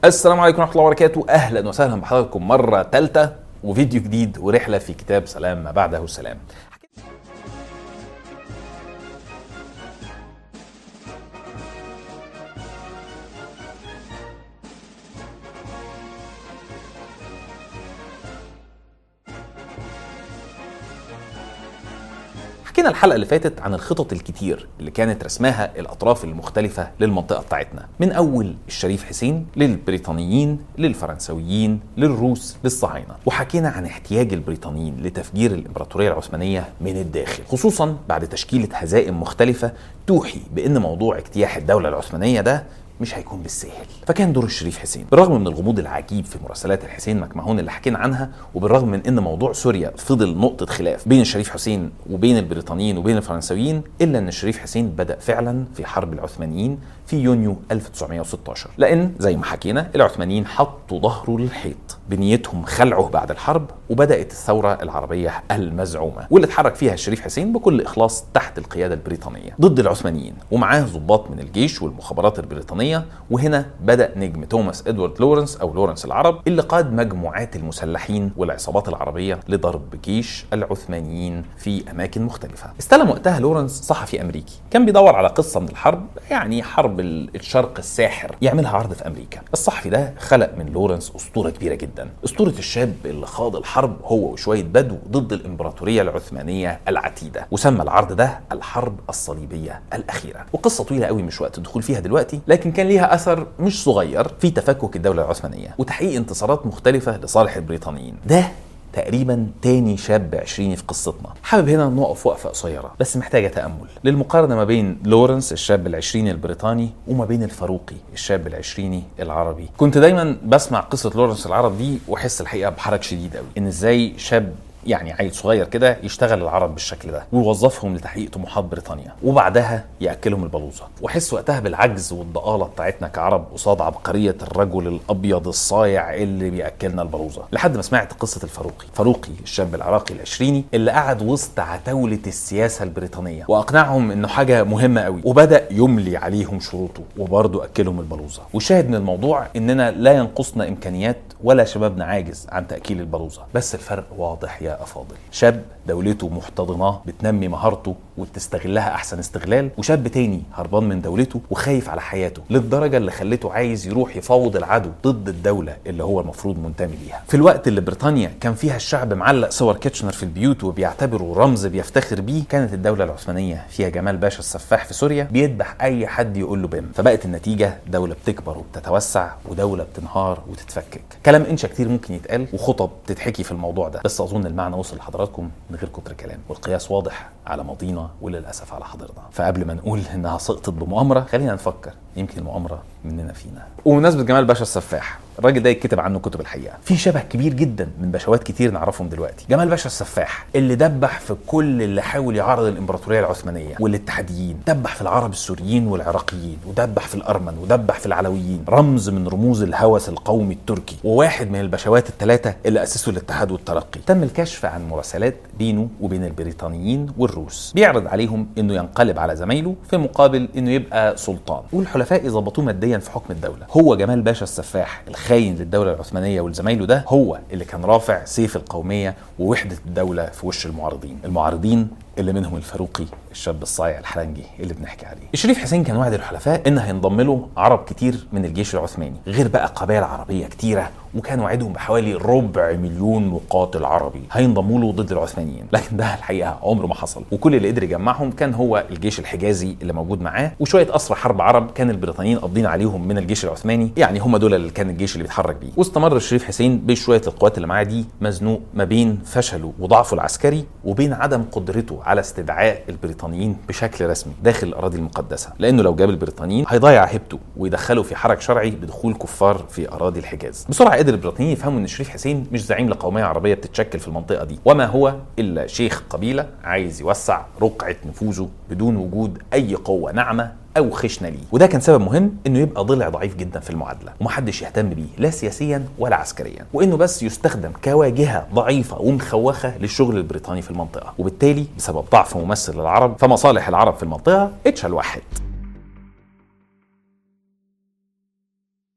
السلام عليكم ورحمه الله وبركاته اهلا وسهلا بحضراتكم مره ثالثه وفيديو جديد ورحله في كتاب سلام ما بعده سلام حكينا الحلقه اللي فاتت عن الخطط الكتير اللي كانت رسماها الاطراف المختلفه للمنطقه بتاعتنا من اول الشريف حسين للبريطانيين للفرنسويين للروس للصهاينه وحكينا عن احتياج البريطانيين لتفجير الامبراطوريه العثمانيه من الداخل خصوصا بعد تشكيله هزائم مختلفه توحي بان موضوع اجتياح الدوله العثمانيه ده مش هيكون بالسهل فكان دور الشريف حسين بالرغم من الغموض العجيب في مراسلات الحسين مكمهون اللي حكينا عنها وبالرغم من ان موضوع سوريا فضل نقطه خلاف بين الشريف حسين وبين البريطانيين وبين الفرنسويين الا ان الشريف حسين بدا فعلا في حرب العثمانيين في يونيو 1916 لان زي ما حكينا العثمانيين حطوا ظهره للحيط بنيتهم خلعه بعد الحرب وبدات الثوره العربيه المزعومه واللي اتحرك فيها الشريف حسين بكل اخلاص تحت القياده البريطانيه ضد العثمانيين ومعاه ضباط من الجيش والمخابرات البريطانيه وهنا بدا نجم توماس ادوارد لورنس او لورنس العرب اللي قاد مجموعات المسلحين والعصابات العربيه لضرب جيش العثمانيين في اماكن مختلفه استلم وقتها لورنس صحفي امريكي كان بيدور على قصه من الحرب يعني حرب الشرق الساحر يعملها عرض في امريكا الصحفي ده خلق من لورنس اسطوره كبيره جدا اسطوره الشاب اللي خاض الحرب هو وشويه بدو ضد الامبراطوريه العثمانيه العتيده وسمى العرض ده الحرب الصليبيه الاخيره وقصه طويله قوي مش وقت الدخول فيها دلوقتي لكن كان ليها اثر مش صغير في تفكك الدوله العثمانيه وتحقيق انتصارات مختلفه لصالح البريطانيين ده تقريبا تاني شاب عشريني في قصتنا حابب هنا نقف وقفة قصيرة بس محتاجة تأمل للمقارنة ما بين لورنس الشاب العشريني البريطاني وما بين الفاروقي الشاب العشريني العربي كنت دايما بسمع قصة لورنس العرب دي واحس الحقيقة بحرج شديد قوي ان ازاي شاب يعني عيل صغير كده يشتغل العرب بالشكل ده ويوظفهم لتحقيق طموحات بريطانيا وبعدها ياكلهم البلوزه واحس وقتها بالعجز والضآلة بتاعتنا كعرب قصاد عبقريه الرجل الابيض الصايع اللي بياكلنا البلوزه لحد ما سمعت قصه الفاروقي فاروقي الشاب العراقي العشريني اللي قعد وسط عتاوله السياسه البريطانيه واقنعهم انه حاجه مهمه قوي وبدا يملي عليهم شروطه وبرضه اكلهم البلوزه وشاهد من الموضوع اننا لا ينقصنا امكانيات ولا شبابنا عاجز عن تاكيل البلوزه بس الفرق واضح يا افاضل شاب دولته محتضناه بتنمي مهارته وبتستغلها احسن استغلال وشاب تاني هربان من دولته وخايف على حياته للدرجه اللي خلته عايز يروح يفاوض العدو ضد الدوله اللي هو المفروض منتمي ليها في الوقت اللي بريطانيا كان فيها الشعب معلق صور كيتشنر في البيوت وبيعتبره رمز بيفتخر بيه كانت الدوله العثمانيه فيها جمال باشا السفاح في سوريا بيذبح اي حد يقول له بم فبقت النتيجه دوله بتكبر وبتتوسع ودوله بتنهار وتتفكك كلام انشا كتير ممكن يتقال وخطب تتحكي في الموضوع ده بس اظن المعنى وصل لحضراتكم من غير كتر كلام والقياس واضح على ماضينا وللاسف على حاضرنا فقبل ما نقول انها سقطت بمؤامره خلينا نفكر يمكن المؤامره مننا فينا وبمناسبه جمال باشا السفاح الراجل ده يتكتب عنه كتب الحقيقه في شبه كبير جدا من باشوات كتير نعرفهم دلوقتي جمال باشا السفاح اللي دبح في كل اللي حاول يعارض الامبراطوريه العثمانيه والاتحاديين دبح في العرب السوريين والعراقيين ودبح في الارمن ودبح في العلويين رمز من رموز الهوس القومي التركي وواحد من البشوات الثلاثه اللي اسسوا الاتحاد والترقي تم الكشف عن مراسلات بينه وبين البريطانيين والروس بيعرض عليهم انه ينقلب على زمايله في مقابل انه يبقى سلطان والحلفاء يظبطوه ماديا في حكم الدوله هو جمال باشا السفاح الخاين للدوله العثمانيه ولزمايله ده هو اللي كان رافع سيف القوميه ووحده الدوله في وش المعارضين المعارضين اللي منهم الفاروقي الشاب الصايع الحرنجي اللي بنحكي عليه الشريف حسين كان وعد الحلفاء ان هينضم له عرب كتير من الجيش العثماني غير بقى قبائل عربيه كتيره وكان وعدهم بحوالي ربع مليون مقاتل عربي هينضموا له ضد العثمانيين لكن ده الحقيقه عمره ما حصل وكل اللي قدر يجمعهم كان هو الجيش الحجازي اللي موجود معاه وشويه اسرى حرب عرب كان البريطانيين قابضين عليهم من الجيش العثماني يعني هم دول اللي كان الجيش اللي بيتحرك بيه واستمر الشريف حسين بشويه القوات اللي معاه دي مزنوق ما بين فشله وضعفه العسكري وبين عدم قدرته على استدعاء البريطانيين بشكل رسمي داخل الاراضي المقدسه لانه لو جاب البريطانيين هيضيع هيبته ويدخله في حرج شرعي بدخول كفار في اراضي الحجاز بسرعه قدر البريطانيين يفهموا ان الشريف حسين مش زعيم لقوميه عربيه بتتشكل في المنطقه دي وما هو الا شيخ قبيله عايز يوسع رقعه نفوذه بدون وجود اي قوه ناعمه او خشنه ليه وده كان سبب مهم انه يبقى ضلع ضعيف جدا في المعادله ومحدش يهتم بيه لا سياسيا ولا عسكريا وانه بس يستخدم كواجهه ضعيفه ومخوخه للشغل البريطاني في المنطقه وبالتالي بسبب ضعف ممثل للعرب فمصالح العرب في المنطقه اتشال واحد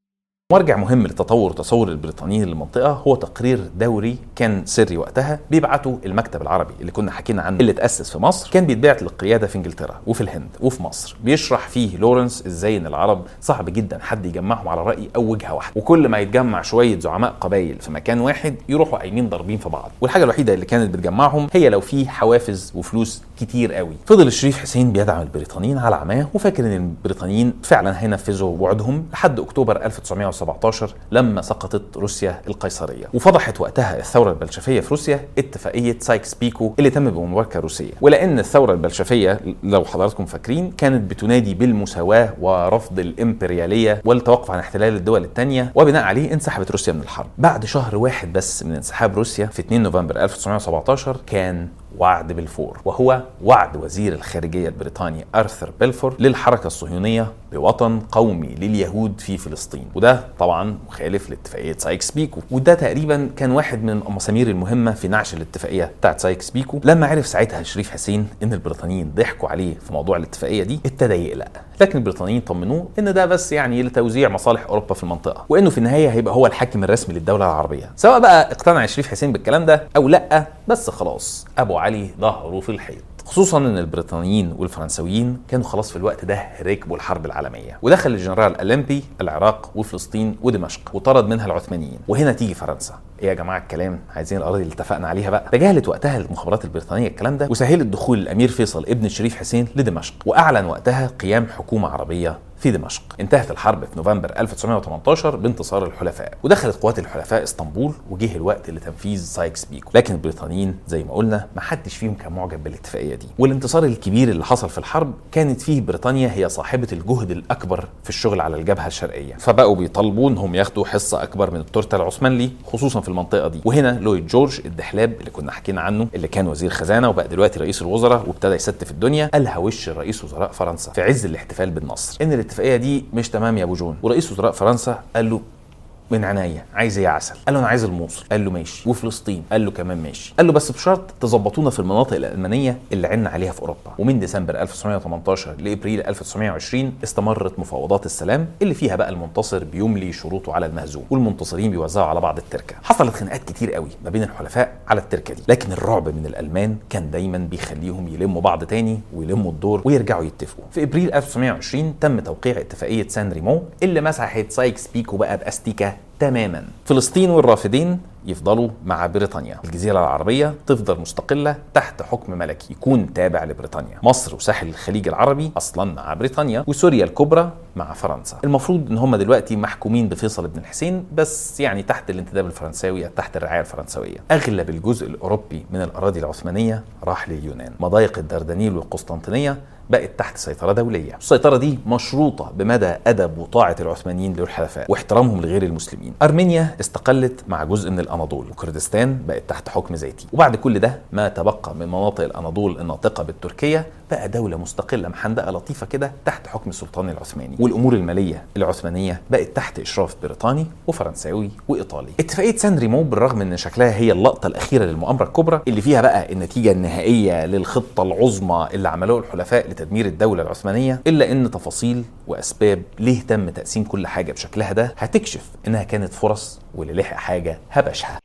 مرجع مهم لتطور تصور البريطانيين للمنطقه هو تقرير دوري كان سري وقتها بيبعته المكتب العربي اللي كنا حكينا عنه اللي اتاسس في مصر كان بيتبعت للقياده في انجلترا وفي الهند وفي مصر بيشرح فيه لورنس ازاي ان العرب صعب جدا حد يجمعهم على راي او وجهه واحده وكل ما يتجمع شويه زعماء قبائل في مكان واحد يروحوا قايمين ضاربين في بعض والحاجه الوحيده اللي كانت بتجمعهم هي لو في حوافز وفلوس كتير قوي فضل الشريف حسين بيدعم البريطانيين على عماه وفاكر ان البريطانيين فعلا هينفذوا وعودهم لحد اكتوبر 1917 لما سقطت روسيا القيصريه وفضحت وقتها الثوره البلشفيه في روسيا اتفاقيه سايكس بيكو اللي تم بمباركه روسيه ولان الثوره البلشفيه لو حضراتكم فاكرين كانت بتنادي بالمساواه ورفض الامبرياليه والتوقف عن احتلال الدول الثانيه وبناء عليه انسحبت روسيا من الحرب بعد شهر واحد بس من انسحاب روسيا في 2 نوفمبر 1917 كان وعد بلفور وهو وعد وزير الخارجية البريطاني أرثر بلفور للحركة الصهيونية بوطن قومي لليهود في فلسطين وده طبعا مخالف لاتفاقية سايكس بيكو وده تقريبا كان واحد من المسامير المهمة في نعش الاتفاقية بتاعت سايكس بيكو لما عرف ساعتها شريف حسين ان البريطانيين ضحكوا عليه في موضوع الاتفاقية دي ابتدى يقلق لكن البريطانيين طمنوه ان ده بس يعني لتوزيع مصالح اوروبا في المنطقه وانه في النهايه هيبقى هو الحاكم الرسمي للدوله العربيه سواء بقى اقتنع شريف حسين بالكلام ده او لا بس خلاص ابو علي ظهره في الحيط خصوصا ان البريطانيين والفرنسويين كانوا خلاص في الوقت ده ركبوا الحرب العالميه ودخل الجنرال الامبي العراق وفلسطين ودمشق وطرد منها العثمانيين وهنا تيجي فرنسا ايه يا جماعه الكلام عايزين الاراضي اللي اتفقنا عليها بقى تجاهلت وقتها المخابرات البريطانيه الكلام ده وسهلت دخول الامير فيصل ابن الشريف حسين لدمشق واعلن وقتها قيام حكومه عربيه في دمشق انتهت الحرب في نوفمبر 1918 بانتصار الحلفاء ودخلت قوات الحلفاء اسطنبول وجه الوقت لتنفيذ سايكس بيكو لكن البريطانيين زي ما قلنا ما حدش فيهم كان معجب بالاتفاقيه دي والانتصار الكبير اللي حصل في الحرب كانت فيه بريطانيا هي صاحبه الجهد الاكبر في الشغل على الجبهه الشرقيه فبقوا بيطالبوا انهم ياخدوا حصه اكبر من التورته العثمانلي خصوصا في المنطقه دي وهنا لويد جورج الدحلاب اللي كنا حكينا عنه اللي كان وزير خزانه وبقى دلوقتي رئيس الوزراء وابتدى يستف الدنيا قالها وش رئيس وزراء فرنسا في عز الاحتفال بالنصر ان الاتفاقيه دي مش تمام يا ابو جون ورئيس وزراء فرنسا قال له من عناية عايز ايه عسل قال له انا عايز الموصل قال له ماشي وفلسطين قال له كمان ماشي قال له بس بشرط تظبطونا في المناطق الالمانيه اللي عنا عليها في اوروبا ومن ديسمبر 1918 لابريل 1920 استمرت مفاوضات السلام اللي فيها بقى المنتصر بيملي شروطه على المهزوم والمنتصرين بيوزعوا على بعض التركه حصلت خناقات كتير قوي ما بين الحلفاء على التركه دي لكن الرعب من الالمان كان دايما بيخليهم يلموا بعض تاني ويلموا الدور ويرجعوا يتفقوا في ابريل 1920 تم توقيع اتفاقيه سان ريمو اللي مسحت سايكس بيكو بقى باستيكه تماما فلسطين والرافدين يفضلوا مع بريطانيا الجزيرة العربية تفضل مستقلة تحت حكم ملكي يكون تابع لبريطانيا مصر وساحل الخليج العربي أصلا مع بريطانيا وسوريا الكبرى مع فرنسا المفروض ان هم دلوقتي محكومين بفيصل بن الحسين بس يعني تحت الانتداب الفرنساوي تحت الرعاية الفرنسوية أغلب الجزء الأوروبي من الأراضي العثمانية راح لليونان مضايق الدردنيل والقسطنطينية بقت تحت سيطرة دولية السيطرة دي مشروطة بمدى أدب وطاعة العثمانيين للحلفاء واحترامهم لغير المسلمين أرمينيا استقلت مع جزء من الأناضول وكردستان بقت تحت حكم زيتي وبعد كل ده ما تبقى من مناطق الأناضول الناطقة بالتركية بقى دولة مستقلة محندقة لطيفة كده تحت حكم السلطان العثماني والأمور المالية العثمانية بقت تحت إشراف بريطاني وفرنساوي وإيطالي اتفاقية سان ريمو بالرغم من شكلها هي اللقطة الأخيرة للمؤامرة الكبرى اللي فيها بقى النتيجة النهائية للخطة العظمى اللي عملوها الحلفاء لتدمير الدولة العثمانية إلا إن تفاصيل وأسباب ليه تم تقسيم كل حاجة بشكلها ده هتكشف إنها كانت فرص واللي لحق حاجة هبشها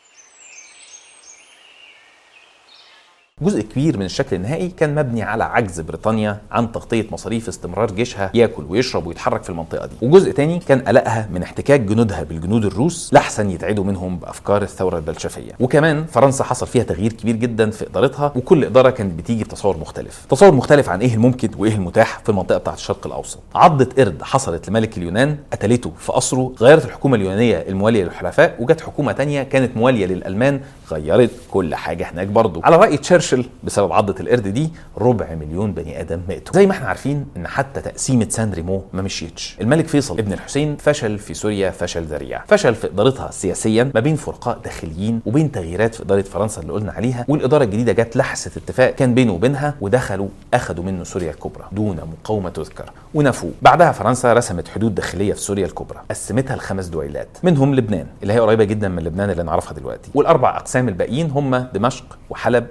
جزء كبير من الشكل النهائي كان مبني على عجز بريطانيا عن تغطية مصاريف استمرار جيشها ياكل ويشرب ويتحرك في المنطقة دي وجزء تاني كان قلقها من احتكاك جنودها بالجنود الروس لحسن يتعدوا منهم بأفكار الثورة البلشفية وكمان فرنسا حصل فيها تغيير كبير جدا في إدارتها وكل إدارة كانت بتيجي بتصور مختلف تصور مختلف عن إيه الممكن وإيه المتاح في المنطقة بتاعت الشرق الأوسط عضة قرد حصلت لملك اليونان قتلته في قصره غيرت الحكومة اليونانية الموالية للحلفاء وجت حكومة تانية كانت موالية للألمان غيرت كل حاجة هناك برضه على رأي تشرشل بسبب عضة القرد دي ربع مليون بني آدم ماتوا زي ما احنا عارفين ان حتى تقسيمة سان ريمو ما مشيتش الملك فيصل ابن الحسين فشل في سوريا فشل ذريع فشل في إدارتها سياسيا ما بين فرقاء داخليين وبين تغييرات في إدارة فرنسا اللي قلنا عليها والإدارة الجديدة جت لحست اتفاق كان بينه وبينها ودخلوا أخذوا منه سوريا الكبرى دون مقاومة تذكر ونفوا بعدها فرنسا رسمت حدود داخلية في سوريا الكبرى قسمتها لخمس دويلات منهم لبنان اللي هي قريبة جدا من لبنان اللي نعرفها دلوقتي والأربع أقسام الباقيين هم دمشق وحلب وجبل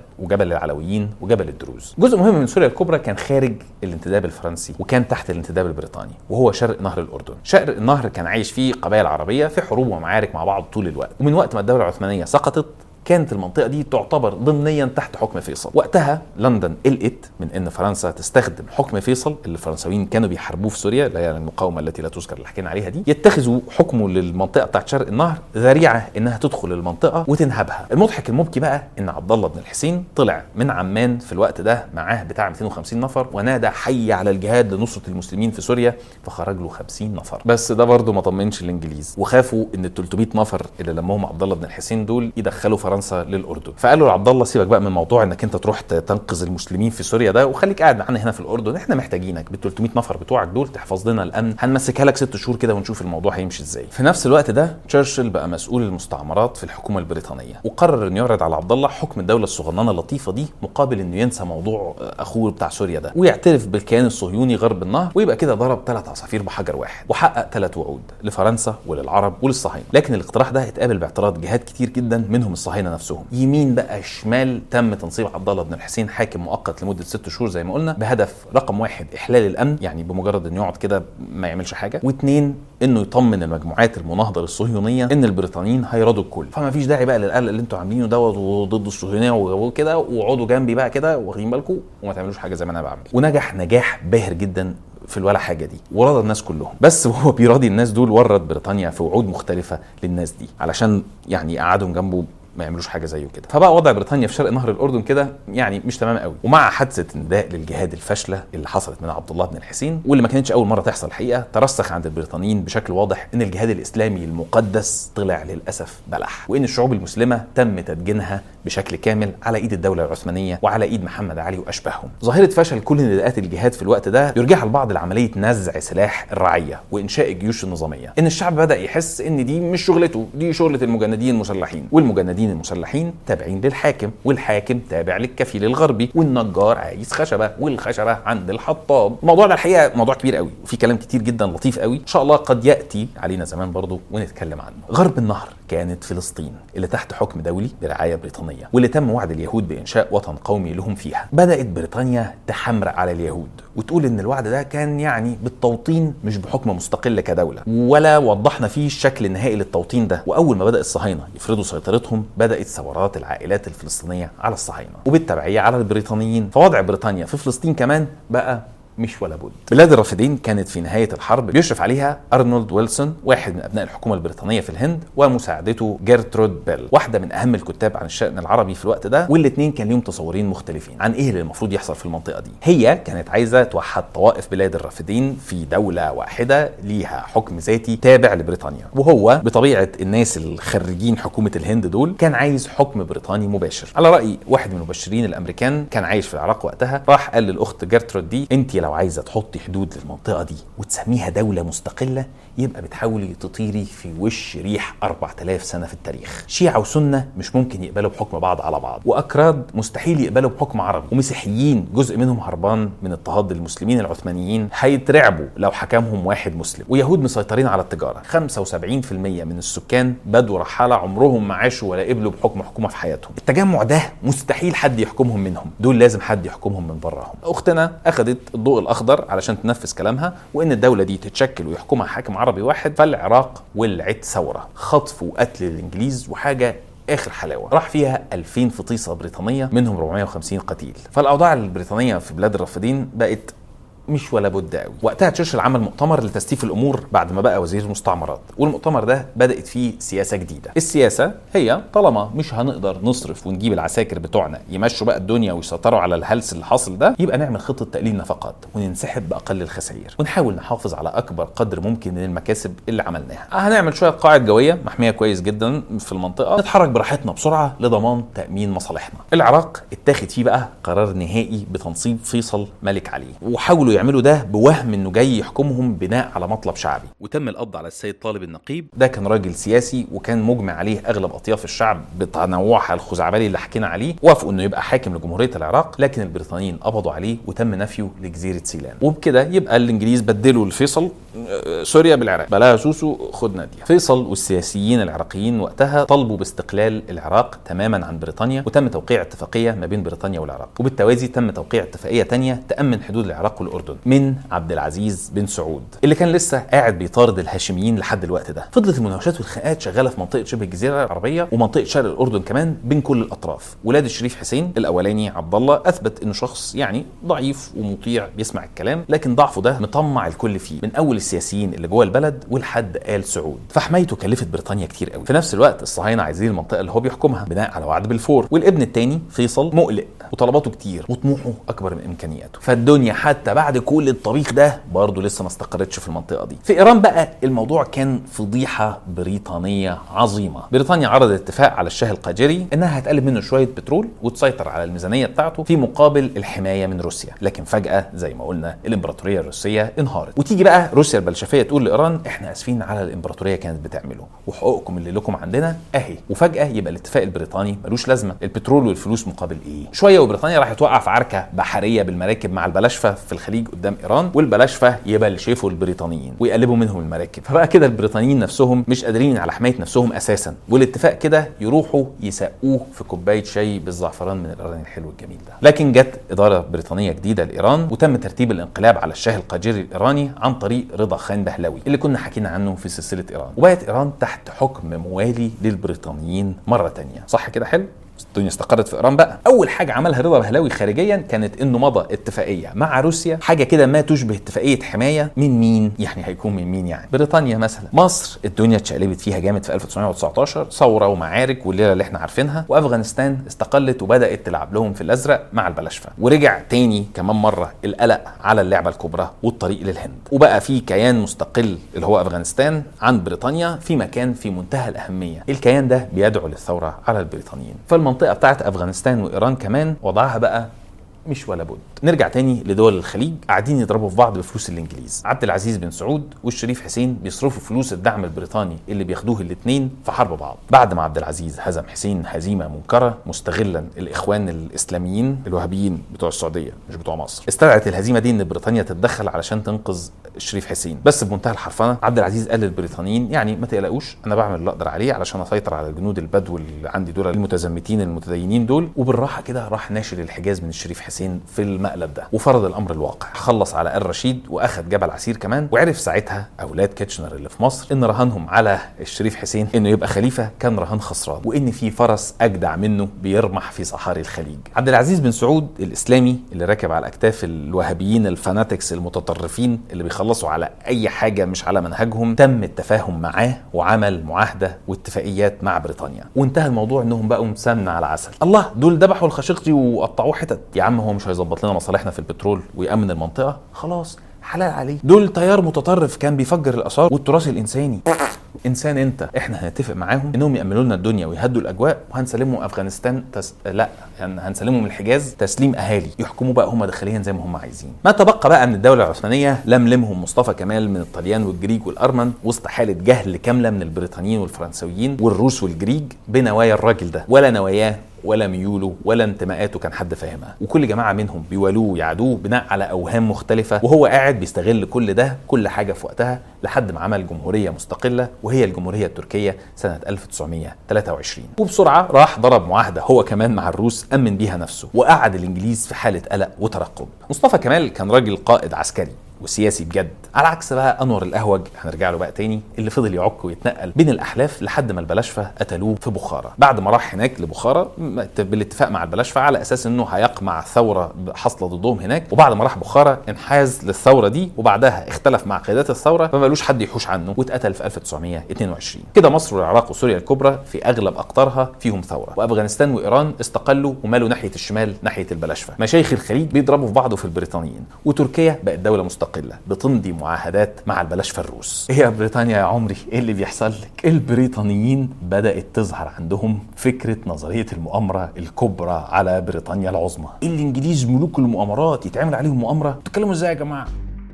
جبل العلويين وجبل الدروز جزء مهم من سوريا الكبرى كان خارج الانتداب الفرنسي وكان تحت الانتداب البريطاني وهو شرق نهر الاردن شرق النهر كان عايش فيه قبائل عربيه في حروب ومعارك مع بعض طول الوقت ومن وقت ما الدوله العثمانيه سقطت كانت المنطقه دي تعتبر ضمنيا تحت حكم فيصل وقتها لندن قلقت من ان فرنسا تستخدم حكم فيصل اللي الفرنساويين كانوا بيحاربوه في سوريا اللي هي المقاومه التي لا تذكر اللي حكينا عليها دي يتخذوا حكمه للمنطقه بتاعت شرق النهر ذريعه انها تدخل المنطقه وتنهبها المضحك المبكي بقى ان عبد الله بن الحسين طلع من عمان في الوقت ده معاه بتاع 250 نفر ونادى حي على الجهاد لنصره المسلمين في سوريا فخرج له 50 نفر بس ده برضه ما طمنش الانجليز وخافوا ان ال 300 نفر اللي لمهم عبد الله بن الحسين دول يدخلوا فرنسا للاردن فقالوا لعبد الله سيبك بقى من موضوع انك انت تروح تنقذ المسلمين في سوريا ده وخليك قاعد معانا هنا في الاردن احنا محتاجينك بال 300 نفر بتوعك دول تحفظ لنا الامن هنمسكها لك ست شهور كده ونشوف الموضوع هيمشي ازاي في نفس الوقت ده تشرشل بقى مسؤول المستعمرات في الحكومه البريطانيه وقرر انه يعرض على عبد الله حكم الدوله الصغننه اللطيفه دي مقابل انه ينسى موضوع اخوه بتاع سوريا ده ويعترف بالكيان الصهيوني غرب النهر ويبقى كده ضرب ثلاث عصافير بحجر واحد وحقق ثلاث وعود لفرنسا وللعرب وللصهاينه لكن الاقتراح ده اتقابل باعتراض جهات كتير جدا منهم الصهاينه نفسهم يمين بقى شمال تم تنصيب عبد الله بن الحسين حاكم مؤقت لمده ست شهور زي ما قلنا بهدف رقم واحد احلال الامن يعني بمجرد انه يقعد كده ما يعملش حاجه واثنين انه يطمن المجموعات المناهضه للصهيونيه ان البريطانيين هيرضوا الكل فما فيش داعي بقى للقلق اللي انتوا عاملينه دوت وضد الصهيونيه وكده واقعدوا جنبي بقى كده واخدين بالكم وما تعملوش حاجه زي ما انا بعمل ونجح نجاح باهر جدا في الولا حاجه دي ورضى الناس كلهم بس وهو بيراضي الناس دول ورد بريطانيا في وعود مختلفه للناس دي علشان يعني قعدهم جنبه ما يعملوش حاجه زيه كده فبقى وضع بريطانيا في شرق نهر الاردن كده يعني مش تمام قوي ومع حادثه نداء للجهاد الفاشله اللي حصلت من عبد الله بن الحسين واللي ما كانتش اول مره تحصل الحقيقه ترسخ عند البريطانيين بشكل واضح ان الجهاد الاسلامي المقدس طلع للاسف بلح وان الشعوب المسلمه تم تدجينها بشكل كامل على ايد الدوله العثمانيه وعلى ايد محمد علي واشباههم ظاهره فشل كل نداءات الجهاد في الوقت ده يرجعها البعض لعمليه نزع سلاح الرعيه وانشاء الجيوش النظاميه ان الشعب بدا يحس ان دي مش شغلته دي شغله المجندين المسلحين والمجندين المسلحين تابعين للحاكم والحاكم تابع للكفيل الغربي والنجار عايز خشبه والخشبه عند الحطاب الموضوع ده الحقيقه موضوع كبير قوي وفي كلام كتير جدا لطيف قوي ان شاء الله قد ياتي علينا زمان برضه ونتكلم عنه غرب النهر كانت فلسطين اللي تحت حكم دولي برعايه بريطانيه واللي تم وعد اليهود بانشاء وطن قومي لهم فيها بدات بريطانيا تحمرق على اليهود وتقول ان الوعد ده كان يعني بالتوطين مش بحكم مستقل كدوله ولا وضحنا فيه الشكل النهائي للتوطين ده واول ما بدا الصهاينه يفرضوا سيطرتهم بدات ثورات العائلات الفلسطينيه على الصهاينه وبالتبعيه على البريطانيين فوضع بريطانيا في فلسطين كمان بقى مش ولا بد بلاد الرافدين كانت في نهاية الحرب بيشرف عليها أرنولد ويلسون واحد من أبناء الحكومة البريطانية في الهند ومساعدته جيرترود بيل واحدة من أهم الكتاب عن الشأن العربي في الوقت ده والاثنين كان ليهم تصورين مختلفين عن إيه اللي المفروض يحصل في المنطقة دي هي كانت عايزة توحد طوائف بلاد الرافدين في دولة واحدة ليها حكم ذاتي تابع لبريطانيا وهو بطبيعة الناس الخريجين حكومة الهند دول كان عايز حكم بريطاني مباشر على رأي واحد من المبشرين الأمريكان كان عايش في العراق وقتها راح قال للأخت جيرترود دي أنت لو عايزه تحطي حدود للمنطقه دي وتسميها دوله مستقله يبقى بتحاولي تطيري في وش ريح 4000 سنه في التاريخ شيعة وسنه مش ممكن يقبلوا بحكم بعض على بعض واكراد مستحيل يقبلوا بحكم عربي ومسيحيين جزء منهم هربان من اضطهاد المسلمين العثمانيين هيترعبوا لو حكمهم واحد مسلم ويهود مسيطرين على التجاره 75% من السكان بدو رحاله عمرهم ما عاشوا ولا قبلوا بحكم حكومه في حياتهم التجمع ده مستحيل حد يحكمهم منهم دول لازم حد يحكمهم من براهم اختنا اخذت الضوء الاخضر علشان تنفذ كلامها وان الدوله دي تتشكل ويحكمها حاكم عربي واحد فالعراق ولعت ثوره خطف وقتل الانجليز وحاجه اخر حلاوه راح فيها 2000 فطيسه بريطانيه منهم 450 قتيل فالاوضاع البريطانيه في بلاد الرافدين بقت مش ولا بد قوي وقتها تشرشل عمل مؤتمر لتستيف الامور بعد ما بقى وزير المستعمرات والمؤتمر ده بدات فيه سياسه جديده السياسه هي طالما مش هنقدر نصرف ونجيب العساكر بتوعنا يمشوا بقى الدنيا ويسيطروا على الهلس اللي حاصل ده يبقى نعمل خطه تقليل نفقات وننسحب باقل الخسائر ونحاول نحافظ على اكبر قدر ممكن من المكاسب اللي عملناها هنعمل شويه قواعد جويه محميه كويس جدا في المنطقه نتحرك براحتنا بسرعه لضمان تامين مصالحنا العراق اتاخد فيه بقى قرار نهائي بتنصيب فيصل ملك علي وحاولوا حاولوا يعملوا ده بوهم انه جاي يحكمهم بناء على مطلب شعبي وتم القبض على السيد طالب النقيب ده كان راجل سياسي وكان مجمع عليه اغلب اطياف الشعب بتنوعها الخزعبلي اللي حكينا عليه وافقوا انه يبقى حاكم لجمهوريه العراق لكن البريطانيين قبضوا عليه وتم نفيه لجزيره سيلان وبكده يبقى الانجليز بدلوا الفيصل آه، سوريا بالعراق بلاها سوسو خد ناديه فيصل والسياسيين العراقيين وقتها طلبوا باستقلال العراق تماما عن بريطانيا وتم توقيع اتفاقيه ما بين بريطانيا والعراق وبالتوازي تم توقيع اتفاقيه تانية تامن حدود العراق والاردن من عبد العزيز بن سعود اللي كان لسه قاعد بيطارد الهاشميين لحد الوقت ده فضلت المناوشات والخناقات شغاله في منطقه شبه الجزيره العربيه ومنطقه شرق الاردن كمان بين كل الاطراف ولاد الشريف حسين الاولاني عبد الله اثبت انه شخص يعني ضعيف ومطيع بيسمع الكلام لكن ضعفه ده مطمع الكل فيه من اول السياسيين اللي جوه البلد ولحد ال سعود فحمايته كلفت بريطانيا كتير قوي في نفس الوقت الصهاينه عايزين المنطقه اللي هو بيحكمها بناء على وعد بالفور والابن الثاني فيصل مقلق وطلباته كتير وطموحه اكبر من امكانياته فالدنيا حتى بعد كل الطبيخ ده برضه لسه ما استقرتش في المنطقه دي في ايران بقى الموضوع كان فضيحه بريطانيه عظيمه بريطانيا عرضت اتفاق على الشاه القاجري انها هتقلب منه شويه بترول وتسيطر على الميزانيه بتاعته في مقابل الحمايه من روسيا لكن فجاه زي ما قلنا الامبراطوريه الروسيه انهارت وتيجي بقى روسيا البلشفيه تقول لايران احنا اسفين على الامبراطوريه كانت بتعمله وحقوقكم اللي لكم عندنا اهي وفجاه يبقى الاتفاق البريطاني ملوش لازمه البترول والفلوس مقابل ايه شويه وبريطانيا راح توقع في عركه بحريه بالمراكب مع البلاشفه في الخليج قدام ايران والبلاشفه يبلشفوا البريطانيين ويقلبوا منهم المراكب فبقى كده البريطانيين نفسهم مش قادرين على حمايه نفسهم اساسا والاتفاق كده يروحوا يسقوه في كوبايه شاي بالزعفران من الايراني الحلو الجميل ده لكن جت اداره بريطانيه جديده لايران وتم ترتيب الانقلاب على الشاه القاجري الايراني عن طريق رضا خان بهلوي اللي كنا حكينا عنه في سلسله ايران وبقت ايران تحت حكم موالي للبريطانيين مره تانية صح كده حلو الدنيا استقرت في ايران بقى اول حاجه عملها رضا بهلاوي خارجيا كانت انه مضى اتفاقيه مع روسيا حاجه كده ما تشبه اتفاقيه حمايه من مين يعني هيكون من مين يعني بريطانيا مثلا مصر الدنيا اتشقلبت فيها جامد في 1919 ثوره ومعارك والليله اللي احنا عارفينها وافغانستان استقلت وبدات تلعب لهم في الازرق مع البلاشفه ورجع تاني كمان مره القلق على اللعبه الكبرى والطريق للهند وبقى في كيان مستقل اللي هو افغانستان عن بريطانيا في مكان في منتهى الاهميه الكيان ده بيدعو للثوره على البريطانيين فالمنطقه بتاعت افغانستان وايران كمان وضعها بقى مش ولا بد نرجع تاني لدول الخليج قاعدين يضربوا في بعض بفلوس الانجليز عبد العزيز بن سعود والشريف حسين بيصرفوا فلوس الدعم البريطاني اللي بياخدوه الاثنين في حرب بعض بعد ما عبد العزيز هزم حسين هزيمه منكره مستغلا الاخوان الاسلاميين الوهابيين بتوع السعوديه مش بتوع مصر استدعت الهزيمه دي ان بريطانيا تتدخل علشان تنقذ الشريف حسين بس بمنتهى الحرفنه عبد العزيز قال للبريطانيين يعني ما تقلقوش انا بعمل اللي اقدر عليه علشان اسيطر على الجنود البدو اللي عندي دول المتزمتين المتدينين دول وبالراحه كده راح ناشر الحجاز من الشريف حسين في المقلب ده وفرض الامر الواقع خلص على ال رشيد واخد جبل عسير كمان وعرف ساعتها اولاد كيتشنر اللي في مصر ان رهانهم على الشريف حسين انه يبقى خليفه كان رهان خسران وان في فرس اجدع منه بيرمح في صحاري الخليج عبد العزيز بن سعود الاسلامي اللي راكب على اكتاف الوهابيين الفاناتكس المتطرفين اللي بيخلصوا على اي حاجه مش على منهجهم تم التفاهم معاه وعمل معاهده واتفاقيات مع بريطانيا وانتهى الموضوع انهم بقوا مسمنه على عسل الله دول ذبحوا الخاشقجي وقطعوه حتت يا عم هو مش هيظبط لنا مصالحنا في البترول ويامن المنطقه خلاص حلال عليه دول تيار متطرف كان بيفجر الاثار والتراث الانساني انسان انت احنا هنتفق معاهم انهم يامنوا لنا الدنيا ويهدوا الاجواء وهنسلمهم افغانستان تس... لا يعني هنسلمهم الحجاز تسليم اهالي يحكموا بقى هم داخليا زي ما هم عايزين ما تبقى بقى من الدوله العثمانيه لملمهم مصطفى كمال من الطليان والجريج والارمن وسط حاله جهل كامله من البريطانيين والفرنسويين والروس والجريج بنوايا الراجل ده ولا نواياه ولا ميوله ولا انتماءاته كان حد فاهمها وكل جماعه منهم بيوالوه ويعادوه بناء على اوهام مختلفه وهو قاعد بيستغل كل ده كل حاجه في وقتها لحد ما عمل جمهوريه مستقله وهي الجمهوريه التركيه سنه 1923 وبسرعه راح ضرب معاهده هو كمان مع الروس امن بيها نفسه وقعد الانجليز في حاله قلق وترقب مصطفى كمال كان راجل قائد عسكري وسياسي بجد على عكس بقى انور الاهوج هنرجع له بقى تاني اللي فضل يعك ويتنقل بين الاحلاف لحد ما البلاشفه قتلوه في بخارى بعد ما راح هناك لبخارى بالاتفاق مع البلاشفه على اساس انه هيقمع ثوره حاصله ضدهم هناك وبعد ما راح بخارى انحاز للثوره دي وبعدها اختلف مع قيادات الثوره فما ملوش حد يحوش عنه واتقتل في 1922 كده مصر والعراق وسوريا الكبرى في اغلب اقطارها فيهم ثوره وافغانستان وايران استقلوا ومالوا ناحيه الشمال ناحيه البلاشفه مشايخ الخليج بيضربوا في بعض في البريطانيين وتركيا بقت دوله مستقله بتمضي معاهدات مع البلاشفه الروس ايه يا بريطانيا يا عمري ايه اللي بيحصل لك البريطانيين بدات تظهر عندهم فكره نظريه المؤامره الكبرى على بريطانيا العظمى الانجليز ملوك المؤامرات يتعمل عليهم مؤامره بتتكلموا ازاي يا جماعه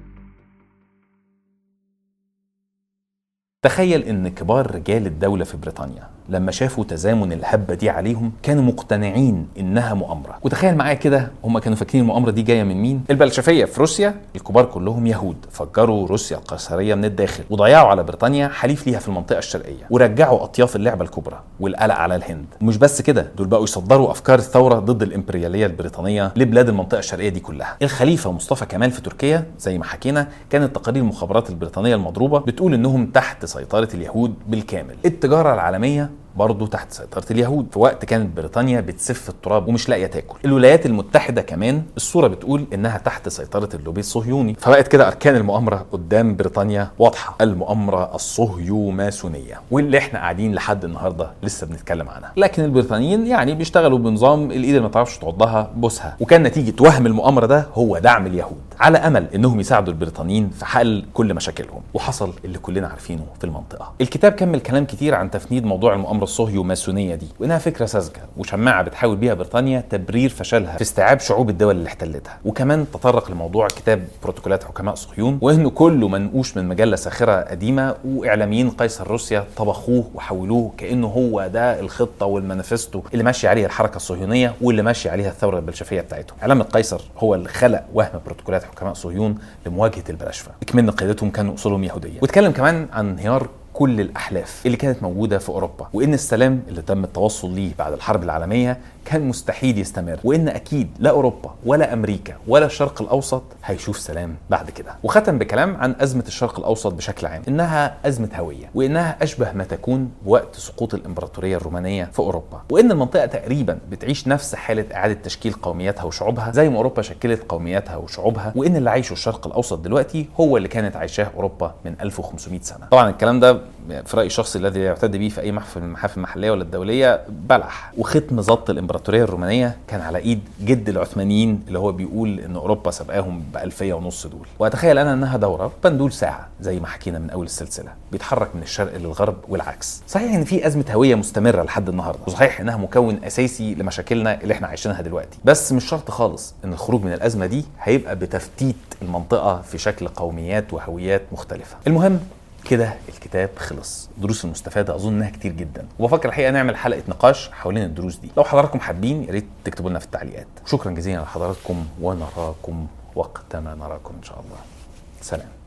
تخيل ان كبار رجال الدولة في بريطانيا لما شافوا تزامن الهبة دي عليهم كانوا مقتنعين انها مؤامرة وتخيل معايا كده هم كانوا فاكرين المؤامرة دي جاية من مين البلشفية في روسيا الكبار كلهم يهود فجروا روسيا القيصرية من الداخل وضيعوا على بريطانيا حليف ليها في المنطقة الشرقية ورجعوا اطياف اللعبة الكبرى والقلق على الهند ومش بس كده دول بقوا يصدروا افكار الثورة ضد الامبريالية البريطانية لبلاد المنطقة الشرقية دي كلها الخليفة مصطفى كمال في تركيا زي ما حكينا كانت تقارير المخابرات البريطانية المضروبة بتقول انهم تحت سيطرة اليهود بالكامل التجارة العالمية برضه تحت سيطرة اليهود في وقت كانت بريطانيا بتسف التراب ومش لاقية تاكل الولايات المتحدة كمان الصورة بتقول انها تحت سيطرة اللوبي الصهيوني فبقت كده اركان المؤامرة قدام بريطانيا واضحة المؤامرة الصهيوماسونية واللي احنا قاعدين لحد النهاردة لسه بنتكلم عنها لكن البريطانيين يعني بيشتغلوا بنظام الايد اللي ما تعرفش تعضها بوسها وكان نتيجة وهم المؤامرة ده هو دعم اليهود على امل انهم يساعدوا البريطانيين في حل كل مشاكلهم وحصل اللي كلنا عارفينه في المنطقة الكتاب كمل كلام كتير عن تفنيد موضوع المؤامرة الصهيو ماسونيه دي وانها فكره ساذجه وشماعه بتحاول بيها بريطانيا تبرير فشلها في استيعاب شعوب الدول اللي احتلتها وكمان تطرق لموضوع كتاب بروتوكولات حكماء صهيون وانه كله منقوش من مجله ساخره قديمه واعلاميين قيصر روسيا طبخوه وحولوه كانه هو ده الخطه والمانيفستو اللي ماشي عليها الحركه الصهيونيه واللي ماشي عليها الثوره البلشفيه بتاعتهم اعلام القيصر هو اللي خلق وهم بروتوكولات حكماء صهيون لمواجهه البلاشفه اكمن قيادتهم كانوا اصولهم يهوديه واتكلم كمان عن انهيار كل الاحلاف اللي كانت موجوده في اوروبا وان السلام اللي تم التوصل ليه بعد الحرب العالميه كان مستحيل يستمر وان اكيد لا اوروبا ولا امريكا ولا الشرق الاوسط هيشوف سلام بعد كده وختم بكلام عن ازمه الشرق الاوسط بشكل عام انها ازمه هويه وانها اشبه ما تكون بوقت سقوط الامبراطوريه الرومانيه في اوروبا وان المنطقه تقريبا بتعيش نفس حاله اعاده تشكيل قومياتها وشعوبها زي ما اوروبا شكلت قومياتها وشعوبها وان اللي عايشه الشرق الاوسط دلوقتي هو اللي كانت عايشاه اوروبا من 1500 سنه طبعا الكلام ده في رايي الشخصي الذي يعتد به في اي محفل من المحافل المحليه ولا الدوليه بلح وختم ضبط الامبراطوريه الرومانيه كان على ايد جد العثمانيين اللي هو بيقول ان اوروبا سبقاهم بألفية ونص دول واتخيل انا انها دوره بندول ساعه زي ما حكينا من اول السلسله بيتحرك من الشرق للغرب والعكس صحيح ان في ازمه هويه مستمره لحد النهارده وصحيح انها مكون اساسي لمشاكلنا اللي احنا عايشينها دلوقتي بس مش شرط خالص ان الخروج من الازمه دي هيبقى بتفتيت المنطقه في شكل قوميات وهويات مختلفه المهم كده الكتاب خلص الدروس المستفاده اظن انها كتير جدا وبفكر الحقيقه نعمل حلقه نقاش حوالين الدروس دي لو حضراتكم حابين يا ريت تكتبوا لنا في التعليقات شكرا جزيلا لحضراتكم ونراكم وقت ما نراكم ان شاء الله سلام